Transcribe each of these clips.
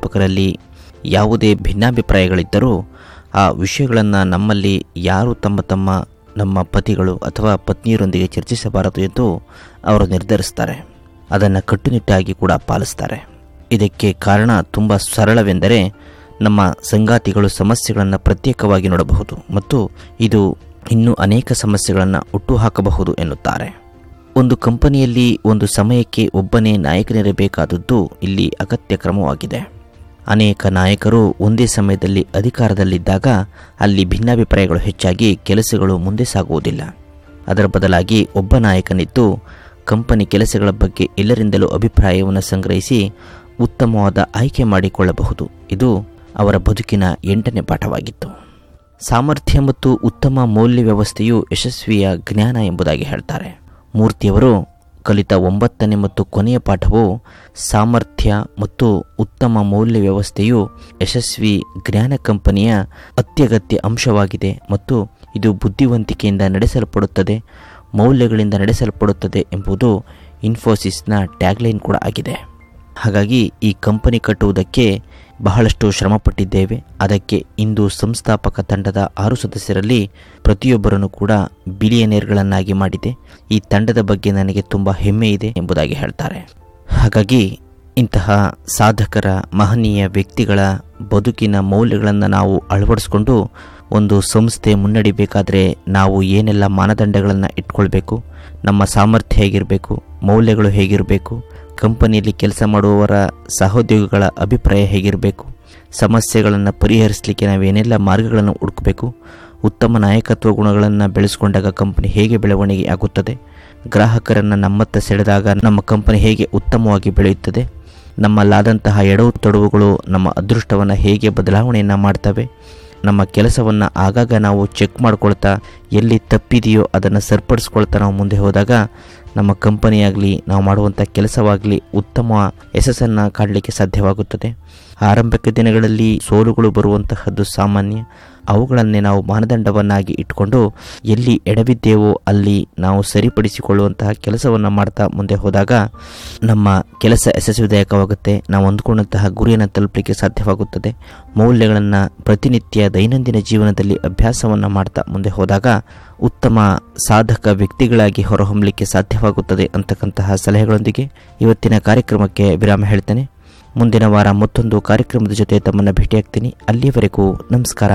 ವ್ಯವಸ್ಥಾಪಕರಲ್ಲಿ ಯಾವುದೇ ಭಿನ್ನಾಭಿಪ್ರಾಯಗಳಿದ್ದರೂ ಆ ವಿಷಯಗಳನ್ನು ನಮ್ಮಲ್ಲಿ ಯಾರು ತಮ್ಮ ತಮ್ಮ ನಮ್ಮ ಪತಿಗಳು ಅಥವಾ ಪತ್ನಿಯರೊಂದಿಗೆ ಚರ್ಚಿಸಬಾರದು ಎಂದು ಅವರು ನಿರ್ಧರಿಸ್ತಾರೆ ಅದನ್ನು ಕಟ್ಟುನಿಟ್ಟಾಗಿ ಕೂಡ ಪಾಲಿಸ್ತಾರೆ ಇದಕ್ಕೆ ಕಾರಣ ತುಂಬ ಸರಳವೆಂದರೆ ನಮ್ಮ ಸಂಗಾತಿಗಳು ಸಮಸ್ಯೆಗಳನ್ನು ಪ್ರತ್ಯೇಕವಾಗಿ ನೋಡಬಹುದು ಮತ್ತು ಇದು ಇನ್ನೂ ಅನೇಕ ಸಮಸ್ಯೆಗಳನ್ನು ಹುಟ್ಟುಹಾಕಬಹುದು ಎನ್ನುತ್ತಾರೆ ಒಂದು ಕಂಪನಿಯಲ್ಲಿ ಒಂದು ಸಮಯಕ್ಕೆ ಒಬ್ಬನೇ ನಾಯಕನಿರಬೇಕಾದದ್ದು ಇಲ್ಲಿ ಅಗತ್ಯ ಕ್ರಮವಾಗಿದೆ ಅನೇಕ ನಾಯಕರು ಒಂದೇ ಸಮಯದಲ್ಲಿ ಅಧಿಕಾರದಲ್ಲಿದ್ದಾಗ ಅಲ್ಲಿ ಭಿನ್ನಾಭಿಪ್ರಾಯಗಳು ಹೆಚ್ಚಾಗಿ ಕೆಲಸಗಳು ಮುಂದೆ ಸಾಗುವುದಿಲ್ಲ ಅದರ ಬದಲಾಗಿ ಒಬ್ಬ ನಾಯಕನಿದ್ದು ಕಂಪನಿ ಕೆಲಸಗಳ ಬಗ್ಗೆ ಎಲ್ಲರಿಂದಲೂ ಅಭಿಪ್ರಾಯವನ್ನು ಸಂಗ್ರಹಿಸಿ ಉತ್ತಮವಾದ ಆಯ್ಕೆ ಮಾಡಿಕೊಳ್ಳಬಹುದು ಇದು ಅವರ ಬದುಕಿನ ಎಂಟನೇ ಪಾಠವಾಗಿತ್ತು ಸಾಮರ್ಥ್ಯ ಮತ್ತು ಉತ್ತಮ ಮೌಲ್ಯ ವ್ಯವಸ್ಥೆಯು ಯಶಸ್ವಿಯ ಜ್ಞಾನ ಎಂಬುದಾಗಿ ಹೇಳ್ತಾರೆ ಮೂರ್ತಿಯವರು ಕಲಿತ ಒಂಬತ್ತನೇ ಮತ್ತು ಕೊನೆಯ ಪಾಠವು ಸಾಮರ್ಥ್ಯ ಮತ್ತು ಉತ್ತಮ ಮೌಲ್ಯ ವ್ಯವಸ್ಥೆಯು ಯಶಸ್ವಿ ಜ್ಞಾನ ಕಂಪನಿಯ ಅತ್ಯಗತ್ಯ ಅಂಶವಾಗಿದೆ ಮತ್ತು ಇದು ಬುದ್ಧಿವಂತಿಕೆಯಿಂದ ನಡೆಸಲ್ಪಡುತ್ತದೆ ಮೌಲ್ಯಗಳಿಂದ ನಡೆಸಲ್ಪಡುತ್ತದೆ ಎಂಬುದು ಇನ್ಫೋಸಿಸ್ನ ಟ್ಯಾಗ್ಲೈನ್ ಕೂಡ ಆಗಿದೆ ಹಾಗಾಗಿ ಈ ಕಂಪನಿ ಕಟ್ಟುವುದಕ್ಕೆ ಬಹಳಷ್ಟು ಶ್ರಮಪಟ್ಟಿದ್ದೇವೆ ಅದಕ್ಕೆ ಇಂದು ಸಂಸ್ಥಾಪಕ ತಂಡದ ಆರು ಸದಸ್ಯರಲ್ಲಿ ಪ್ರತಿಯೊಬ್ಬರನ್ನು ಕೂಡ ಬಿಲಿಯನೇರ್ಗಳನ್ನಾಗಿ ಮಾಡಿದೆ ಈ ತಂಡದ ಬಗ್ಗೆ ನನಗೆ ತುಂಬ ಹೆಮ್ಮೆ ಇದೆ ಎಂಬುದಾಗಿ ಹೇಳ್ತಾರೆ ಹಾಗಾಗಿ ಇಂತಹ ಸಾಧಕರ ಮಹನೀಯ ವ್ಯಕ್ತಿಗಳ ಬದುಕಿನ ಮೌಲ್ಯಗಳನ್ನು ನಾವು ಅಳವಡಿಸ್ಕೊಂಡು ಒಂದು ಸಂಸ್ಥೆ ಮುನ್ನಡಿಬೇಕಾದರೆ ನಾವು ಏನೆಲ್ಲ ಮಾನದಂಡಗಳನ್ನು ಇಟ್ಕೊಳ್ಬೇಕು ನಮ್ಮ ಸಾಮರ್ಥ್ಯ ಹೇಗಿರಬೇಕು ಮೌಲ್ಯಗಳು ಹೇಗಿರಬೇಕು ಕಂಪನಿಯಲ್ಲಿ ಕೆಲಸ ಮಾಡುವವರ ಸಹೋದ್ಯೋಗಿಗಳ ಅಭಿಪ್ರಾಯ ಹೇಗಿರಬೇಕು ಸಮಸ್ಯೆಗಳನ್ನು ಪರಿಹರಿಸಲಿಕ್ಕೆ ನಾವೇನೆಲ್ಲ ಮಾರ್ಗಗಳನ್ನು ಹುಡುಕಬೇಕು ಉತ್ತಮ ನಾಯಕತ್ವ ಗುಣಗಳನ್ನು ಬೆಳೆಸ್ಕೊಂಡಾಗ ಕಂಪನಿ ಹೇಗೆ ಬೆಳವಣಿಗೆ ಆಗುತ್ತದೆ ಗ್ರಾಹಕರನ್ನು ನಮ್ಮತ್ತ ಸೆಳೆದಾಗ ನಮ್ಮ ಕಂಪನಿ ಹೇಗೆ ಉತ್ತಮವಾಗಿ ಬೆಳೆಯುತ್ತದೆ ನಮ್ಮಲ್ಲಾದಂತಹ ಎಡವು ತೊಡವುಗಳು ನಮ್ಮ ಅದೃಷ್ಟವನ್ನು ಹೇಗೆ ಬದಲಾವಣೆಯನ್ನು ಮಾಡ್ತವೆ ನಮ್ಮ ಕೆಲಸವನ್ನು ಆಗಾಗ ನಾವು ಚೆಕ್ ಮಾಡ್ಕೊಳ್ತಾ ಎಲ್ಲಿ ತಪ್ಪಿದೆಯೋ ಅದನ್ನು ಸರಿಪಡಿಸ್ಕೊಳ್ತಾ ನಾವು ಮುಂದೆ ಹೋದಾಗ ನಮ್ಮ ಕಂಪನಿಯಾಗಲಿ ನಾವು ಮಾಡುವಂಥ ಕೆಲಸವಾಗಲಿ ಉತ್ತಮ ಯಶಸ್ಸನ್ನು ಕಾಡಲಿಕ್ಕೆ ಸಾಧ್ಯವಾಗುತ್ತದೆ ಆರಂಭಿಕ ದಿನಗಳಲ್ಲಿ ಸೋಲುಗಳು ಬರುವಂತಹದ್ದು ಸಾಮಾನ್ಯ ಅವುಗಳನ್ನೇ ನಾವು ಮಾನದಂಡವನ್ನಾಗಿ ಇಟ್ಕೊಂಡು ಎಲ್ಲಿ ಎಡವಿದ್ದೇವೋ ಅಲ್ಲಿ ನಾವು ಸರಿಪಡಿಸಿಕೊಳ್ಳುವಂತಹ ಕೆಲಸವನ್ನು ಮಾಡ್ತಾ ಮುಂದೆ ಹೋದಾಗ ನಮ್ಮ ಕೆಲಸ ಯಶಸ್ವಿದಾಯಕವಾಗುತ್ತೆ ನಾವು ಅಂದ್ಕೊಂಡಂತಹ ಗುರಿಯನ್ನು ತಲುಪಲಿಕ್ಕೆ ಸಾಧ್ಯವಾಗುತ್ತದೆ ಮೌಲ್ಯಗಳನ್ನು ಪ್ರತಿನಿತ್ಯ ದೈನಂದಿನ ಜೀವನದಲ್ಲಿ ಅಭ್ಯಾಸವನ್ನು ಮಾಡ್ತಾ ಮುಂದೆ ಹೋದಾಗ ಉತ್ತಮ ಸಾಧಕ ವ್ಯಕ್ತಿಗಳಾಗಿ ಹೊರಹೊಮ್ಮಲಿಕ್ಕೆ ಸಾಧ್ಯವಾಗುತ್ತದೆ ಅಂತಕ್ಕಂತಹ ಸಲಹೆಗಳೊಂದಿಗೆ ಇವತ್ತಿನ ಕಾರ್ಯಕ್ರಮಕ್ಕೆ ವಿರಾಮ ಹೇಳ್ತೇನೆ ಮುಂದಿನ ವಾರ ಮತ್ತೊಂದು ಕಾರ್ಯಕ್ರಮದ ಜೊತೆ ತಮ್ಮನ್ನು ಭೇಟಿಯಾಗ್ತೀನಿ ಅಲ್ಲಿಯವರೆಗೂ ನಮಸ್ಕಾರ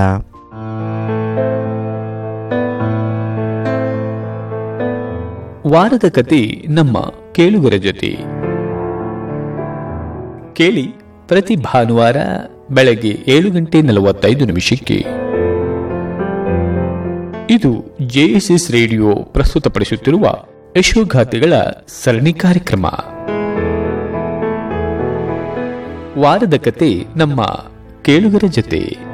ವಾರದ ಕತೆ ನಮ್ಮ ಕೇಳುಗರ ಜೊತೆ ಕೇಳಿ ಪ್ರತಿ ಭಾನುವಾರ ಬೆಳಗ್ಗೆ ಏಳು ಗಂಟೆ ನಲವತ್ತೈದು ನಿಮಿಷಕ್ಕೆ ಇದು ಜೆಎಸ್ಎಸ್ ರೇಡಿಯೋ ಪ್ರಸ್ತುತಪಡಿಸುತ್ತಿರುವ ಯಶೋಗಾಥೆಗಳ ಸರಣಿ ಕಾರ್ಯಕ್ರಮ ವಾರದ ಕತೆ ನಮ್ಮ ಕೇಳುಗರ ಜೊತೆ